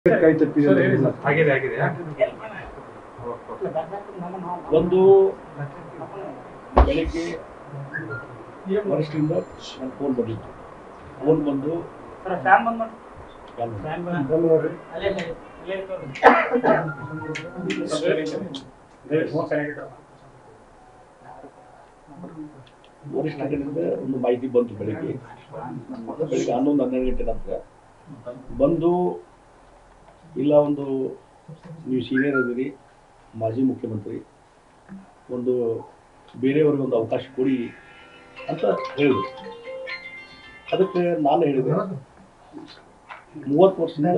ಕೈ ತಪ್ಪಿದೆ ಸರ್ ಹೇಳಿ ಸರ್ ಆಗಿದೆ ಆಗಿದೆ ಒಂದು ಬೆಳಿಗ್ಗೆ ವರಿಷ್ಠರಿಂದ ನನ್ನ ಫೋನ್ ಬಂದಿತ್ತು ಫೋನ್ ಬಂದು ವರಿಷ್ಠರಿಂದ ಒಂದು ಮಾಹಿತಿ ಬಂತು ಬೆಳಿಗ್ಗೆ ಬೆಳಿಗ್ಗೆ ಹನ್ನೊಂದು ಹನ್ನೆರಡು ಗಂಟೆ ನಂತರ ಬಂದು ಇಲ್ಲ ಒಂದು ನೀವು ಸೀನಿಯರ್ ಇದ್ದೀರಿ ಮಾಜಿ ಮುಖ್ಯಮಂತ್ರಿ ಒಂದು ಬೇರೆಯವ್ರಿಗೆ ಒಂದು ಅವಕಾಶ ಕೊಡಿ ಅಂತ ಹೇಳಿದ್ರು ಅದಕ್ಕೆ ನಾನು ಹೇಳಿದೆ ಮೂವತ್ತು ವರ್ಷದಿಂದ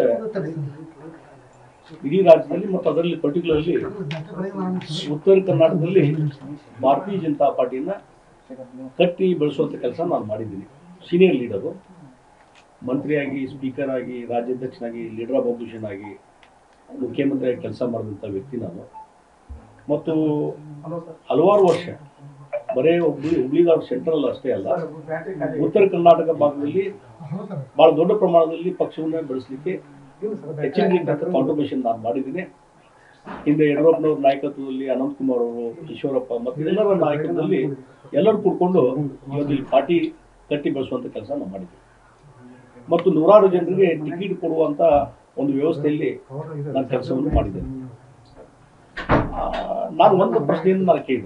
ಇಡೀ ರಾಜ್ಯದಲ್ಲಿ ಮತ್ತು ಅದರಲ್ಲಿ ಪರ್ಟಿಕ್ಯುಲರ್ಲಿ ಉತ್ತರ ಕರ್ನಾಟಕದಲ್ಲಿ ಭಾರತೀಯ ಜನತಾ ಪಾರ್ಟಿಯನ್ನ ಕಟ್ಟಿ ಬೆಳೆಸುವಂಥ ಕೆಲಸ ನಾನು ಮಾಡಿದ್ದೀನಿ ಸೀನಿಯರ್ ಲೀಡರು ಮಂತ್ರಿಯಾಗಿ ಸ್ಪೀಕರ್ ಆಗಿ ರಾಜ್ಯಾಧ್ಯಕ್ಷನಾಗಿ ಲೀಡರ್ ಆಫ್ ಅಪೋಸಿಷನ್ ಆಗಿ ಮುಖ್ಯಮಂತ್ರಿಯಾಗಿ ಕೆಲಸ ಮಾಡಿದಂಥ ವ್ಯಕ್ತಿ ನಾನು ಮತ್ತು ಹಲವಾರು ವರ್ಷ ಬರೇ ಹುಬ್ಳಿ ಹುಬ್ಳಿದಾರ್ ಸೆಂಟ್ರಲ್ ಅಷ್ಟೇ ಅಲ್ಲ ಉತ್ತರ ಕರ್ನಾಟಕ ಭಾಗದಲ್ಲಿ ಬಹಳ ದೊಡ್ಡ ಪ್ರಮಾಣದಲ್ಲಿ ಪಕ್ಷವನ್ನು ಬೆಳೆಸಲಿಕ್ಕೆ ಹೆಚ್ಚಿನ ರೀತಿಯ ಕಾಂಟ್ರಿಬ್ಯೂಷನ್ ನಾನು ಮಾಡಿದ್ದೀನಿ ಹಿಂದೆ ಯಡಿಯೂರಪ್ಪನವ್ರ ನಾಯಕತ್ವದಲ್ಲಿ ಅನಂತ್ ಕುಮಾರ್ ಅವರು ಈಶ್ವರಪ್ಪ ಮತ್ತು ಎಲ್ಲರ ನಾಯಕತ್ವದಲ್ಲಿ ಎಲ್ಲರೂ ಕೂಡ್ಕೊಂಡು ಇವತ್ತು ಈ ಪಾರ್ಟಿ ಕಟ್ಟಿ ಬೆಳೆಸುವಂತ ಕೆಲಸ ನಾವು ಮಾಡಿದ್ವಿ ಮತ್ತು ನೂರಾರು ಜನರಿಗೆ ಟಿಕೆಟ್ ಕೊಡುವಂತ ಒಂದು ವ್ಯವಸ್ಥೆಯಲ್ಲಿ ನಾನು ಕೆಲಸವನ್ನು ಮಾಡಿದ್ದೇನೆ ಆ, ನಾನು ಒಂದು ಪ್ರಶ್ನೆಯನ್ನು ನಾನು ಕೇಳಿದೆ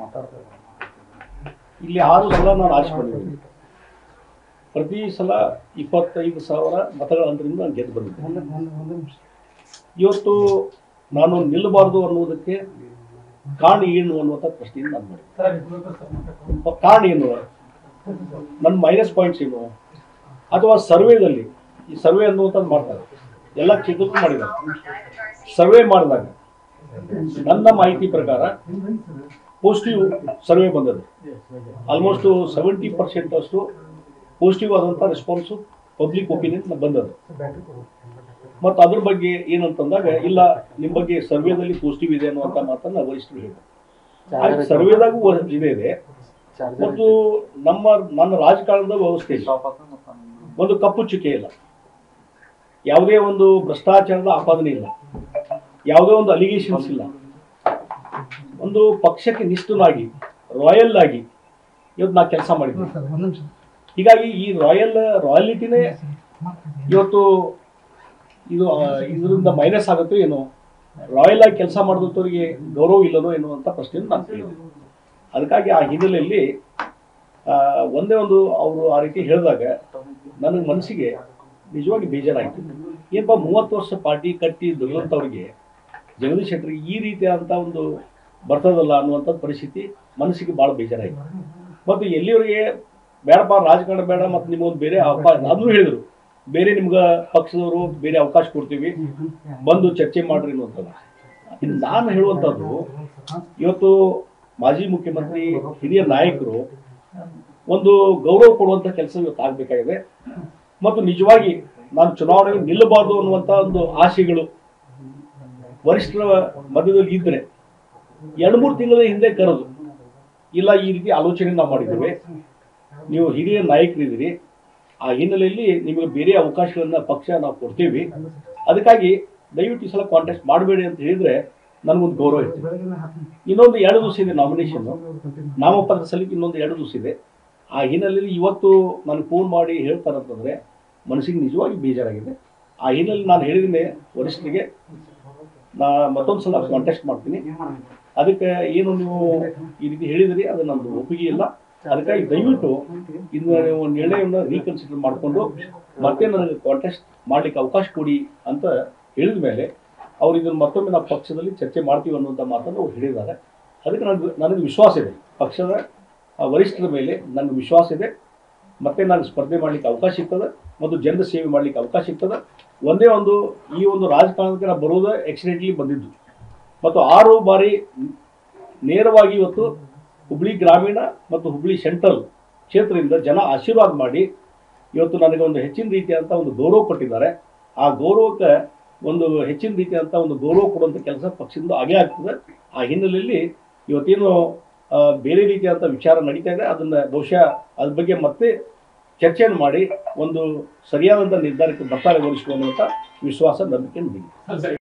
ಇಲ್ಲಿ ಆರು ಸಲ ನಾನು ಆರಿಸಿ ಬಂದಿದ್ದೀನಿ ಪ್ರತಿ ಸಲ ಇಪ್ಪತ್ತೈದು ಸಾವಿರ ಮತಗಳ ಅಂತರಿಂದ ನಾನು ಗೆದ್ದು ಬಂದಿದ್ದೆ ಇವತ್ತು ನಾನು ನಿಲ್ಲಬಾರದು ಅನ್ನುವುದಕ್ಕೆ ಕಾರಣ ಏನು ಅನ್ನುವಂಥ ಪ್ರಶ್ನೆಯನ್ನು ನಾನು ಮಾಡಿದ್ದೆ ಕಾರಣ ಏನು ನನ್ನ ಮೈನಸ್ ಪಾಯಿಂಟ್ಸ್ ಏನು ಅಥವಾ ಸರ್ವೇದಲ್ಲಿ ಈ ಸರ್ವೆ ಅನ್ನುವಂಥದ್ದು ಮಾಡ್ತಾರೆ ಎಲ್ಲ ಕ್ಷೇತ್ರಕ್ಕೂ ಮಾಡಿದ್ದಾರೆ ಸರ್ವೆ ಮಾಡಿದಾಗ ನನ್ನ ಮಾಹಿತಿ ಪ್ರಕಾರ ಪಾಸಿಟಿವ್ ಸರ್ವೆ ಬಂದದ್ದು ಆಲ್ಮೋಸ್ಟ್ ಸೆವೆಂಟಿ ಪರ್ಸೆಂಟ್ ಅಷ್ಟು ಪಾಸಿಟಿವ್ ಆದಂಥ ರೆಸ್ಪಾನ್ಸು ಪಬ್ಲಿಕ್ ಒಪಿನಿಯನ್ ಬಂದದ್ದು ಮತ್ತು ಅದ್ರ ಬಗ್ಗೆ ಏನಂತಂದಾಗ ಇಲ್ಲ ನಿಮ್ಮ ಬಗ್ಗೆ ಸರ್ವೇದಲ್ಲಿ ಪಾಸಿಟಿವ್ ಇದೆ ಅನ್ನುವಂಥ ಮಾತನ್ನ ವರಿಷ್ಠರು ಹೇಳಿದ್ರು ಸರ್ವೇದಾಗೂ ಇದೆ ಇದೆ ಮತ್ತು ನಮ್ಮ ನನ್ನ ರಾಜಕಾರಣದ ವ್ಯವಸ್ಥೆ ಒಂದು ಕಪ್ಪು ಚುಕ್ಕೆ ಇಲ್ಲ ಯಾವುದೇ ಒಂದು ಭ್ರಷ್ಟಾಚಾರದ ಆಪಾದನೆ ಇಲ್ಲ ಯಾವುದೇ ಒಂದು ಅಲಿಗೇಷನ್ಸ್ ಇಲ್ಲ ಒಂದು ಪಕ್ಷಕ್ಕೆ ನಿಷ್ಠನಾಗಿ ರಾಯಲ್ ಆಗಿ ಇವತ್ತು ನಾ ಕೆಲಸ ಮಾಡಿದ್ದೀನಿ ಹೀಗಾಗಿ ಈ ರಾಯಲ್ ರಾಯಲಿಟಿನೇ ಇವತ್ತು ಇದು ಆ, ಇದರಿಂದ ಮೈನಸ್ ಆಗುತ್ತೋ ಏನೋ ರಾಯಲ್ ಆಗಿ ಕೆಲಸ ಮಾಡಿದವರಿಗೆ ಗೌರವ ಇಲ್ಲನೋ ಎನ್ನುವಂಥ ಪ್ರಶ್ನೆಯನ್ನು ನಾನು ಕೇಳಿದೆ ಅದಕ್ಕಾಗಿ ಆ ಹಿನ್ನೆಲೆಯಲ್ಲಿ ಆ, ಒಂದೇ ಒಂದು ಅವರು ಆ ರೀತಿ ಹೇಳಿದಾಗ ನನ್ನ ಮನಸ್ಸಿಗೆ ನಿಜವಾಗಿ ಬೇಜಾರಾಯಿತು ಏನಪ್ಪ ಮೂವತ್ತು ವರ್ಷ ಪಾರ್ಟಿ ಕಟ್ಟಿ ದುಡಿದಂಥವ್ರಿಗೆ ಜಗದೀಶ್ ಶೆಟ್ಟರಿಗೆ ಈ ರೀತಿಯಾದಂಥ ಒಂದು ಬರ್ತದಲ್ಲ ಅನ್ನುವಂಥ ಪರಿಸ್ಥಿತಿ ಮನಸ್ಸಿಗೆ ಭಾಳ ಬೇಜಾರಾಯಿತು ಮತ್ತು ಎಲ್ಲಿವರೆಗೆ ಬೇಡಪ್ಪ ರಾಜಕಾರಣ ಬೇಡ ಮತ್ತು ನಿಮಗೊಂದು ಬೇರೆ ಅವಕಾಶ ಅದನ್ನು ಹೇಳಿದರು ಬೇರೆ ನಿಮ್ಗೆ ಪಕ್ಷದವರು ಬೇರೆ ಅವಕಾಶ ಕೊಡ್ತೀವಿ ಬಂದು ಚರ್ಚೆ ಮಾಡ್ರಿ ಅನ್ನುವಂಥದ್ದು ಇನ್ನು ನಾನು ಹೇಳುವಂಥದ್ದು ಇವತ್ತು ಮಾಜಿ ಮುಖ್ಯಮಂತ್ರಿ ಹಿರಿಯ ನಾಯಕರು ಒಂದು ಗೌರವ ಕೊಡುವಂಥ ಕೆಲಸ ಇವತ್ತು ಆಗಬೇಕಾಗಿದೆ ಮತ್ತು ನಿಜವಾಗಿ ನಾನು ಚುನಾವಣೆಗೆ ನಿಲ್ಲಬಾರ್ದು ಅನ್ನುವಂಥ ಒಂದು ಆಸೆಗಳು ವರಿಷ್ಠರ ಮಧ್ಯದಲ್ಲಿ ಇದ್ರೆ ಎರಡು ಮೂರು ತಿಂಗಳ ಹಿಂದೆ ಕರೆದು ಇಲ್ಲ ಈ ರೀತಿ ಆಲೋಚನೆ ನಾವು ಮಾಡಿದ್ದೇವೆ ನೀವು ಹಿರಿಯ ನಾಯಕರಿದ್ದೀರಿ ಆ ಹಿನ್ನೆಲೆಯಲ್ಲಿ ನಿಮಗೆ ಬೇರೆ ಅವಕಾಶಗಳನ್ನ ಪಕ್ಷ ನಾವು ಕೊಡ್ತೀವಿ ಅದಕ್ಕಾಗಿ ದಯವಿಟ್ಟು ಈ ಸಲ ಕಾಂಟೆಸ್ಟ್ ಮಾಡಬೇಡಿ ಅಂತ ಹೇಳಿದ್ರೆ ನನಗೊಂದು ಗೌರವ ಇತ್ತು ಇನ್ನೊಂದು ಎರಡು ದಿವಸ ಇದೆ ನಾಮಿನೇಷನ್ ನಾಮಪತ್ರ ಸಲ್ಲಿಕೆ ಇನ್ನೊಂದು ಎರಡು ದಿವಸ ಇದೆ ಆ ಹಿನ್ನೆಲೆಯಲ್ಲಿ ಇವತ್ತು ನಾನು ಫೋನ್ ಮಾಡಿ ಹೇಳ್ತಾರಂತಂದ್ರೆ ಮನಸ್ಸಿಗೆ ನಿಜವಾಗಿ ಬೇಜಾರಾಗಿದೆ ಆ ಹಿನ್ನೆಲೆಯಲ್ಲಿ ನಾನು ಹೇಳಿದ್ದೀನಿ ವರಿಷ್ಠರಿಗೆ ನಾ ಮತ್ತೊಂದು ಸಲ ಕಾಂಟೆಸ್ಟ್ ಮಾಡ್ತೀನಿ ಅದಕ್ಕೆ ಏನು ನೀವು ಈ ರೀತಿ ಹೇಳಿದಿರಿ ಅದು ನಮ್ದು ಒಪ್ಪಿಗೆ ಇಲ್ಲ ಅದಕ್ಕಾಗಿ ದಯವಿಟ್ಟು ಇದನ್ನ ನೀವು ನಿರ್ಣಯವನ್ನು ರೀಕನ್ಸಿಡರ್ ಮಾಡಿಕೊಂಡು ಮತ್ತೆ ನನಗೆ ಕಾಂಟೆಸ್ಟ್ ಮಾಡ್ಲಿಕ್ಕೆ ಅವಕಾಶ ಕೊಡಿ ಅಂತ ಹೇಳಿದ ಮೇಲೆ ಅವ್ರು ಇದನ್ನು ಮತ್ತೊಮ್ಮೆ ನಾವು ಪಕ್ಷದಲ್ಲಿ ಚರ್ಚೆ ಮಾಡ್ತೀವಿ ಅನ್ನುವಂಥ ಮಾತನ್ನು ಅವ್ರು ಹೇಳಿದ್ದಾರೆ ಅದಕ್ಕೆ ನನಗೆ ನನಗೆ ವಿಶ್ವಾಸ ಇದೆ ಪಕ್ಷದ ಆ ವರಿಷ್ಠರ ಮೇಲೆ ನನಗೆ ವಿಶ್ವಾಸ ಇದೆ ಮತ್ತೆ ನಾನು ಸ್ಪರ್ಧೆ ಮಾಡಲಿಕ್ಕೆ ಅವಕಾಶ ಸಿಗ್ತದೆ ಮತ್ತು ಜನರ ಸೇವೆ ಮಾಡಲಿಕ್ಕೆ ಅವಕಾಶ ಸಿಗ್ತದೆ ಒಂದೇ ಒಂದು ಈ ಒಂದು ರಾಜಕಾರಣಕ್ಕೆ ನಾನು ಬರೋದು ಆಕ್ಸಿಡೆಂಟ್ಲಿ ಬಂದಿದ್ದು ಮತ್ತು ಆರು ಬಾರಿ ನೇರವಾಗಿ ಇವತ್ತು ಹುಬ್ಳಿ ಗ್ರಾಮೀಣ ಮತ್ತು ಹುಬ್ಳಿ ಸೆಂಟ್ರಲ್ ಕ್ಷೇತ್ರದಿಂದ ಜನ ಆಶೀರ್ವಾದ ಮಾಡಿ ಇವತ್ತು ನನಗೆ ಒಂದು ಹೆಚ್ಚಿನ ರೀತಿಯಾದಂಥ ಒಂದು ಗೌರವ ಕೊಟ್ಟಿದ್ದಾರೆ ಆ ಗೌರವಕ್ಕೆ ಒಂದು ಹೆಚ್ಚಿನ ರೀತಿಯಾದಂಥ ಒಂದು ಗೌರವ ಕೊಡುವಂಥ ಕೆಲಸ ಪಕ್ಷದಿಂದ ಆಗೇ ಆಗ್ತದೆ ಆ ಹಿನ್ನೆಲೆಯಲ್ಲಿ ಇವತ್ತೇನು ಆ, ಬೇರೆ ರೀತಿಯಾದಂಥ ವಿಚಾರ ನಡೀತಾ ಇದೆ ಅದನ್ನು ಬಹುಶಃ ಅದ್ರ ಬಗ್ಗೆ ಮತ್ತೆ ಚರ್ಚೆಯನ್ನು ಮಾಡಿ ಒಂದು ಸರಿಯಾದಂಥ ನಿರ್ಧಾರಕ್ಕೆ ಬರ್ತಾರೆ ವರಿಷ್ಠರು ಅನ್ನುವಂಥ ವಿಶ್ವಾಸ ನಂಬಿಕೆ ನನಗಿದೆ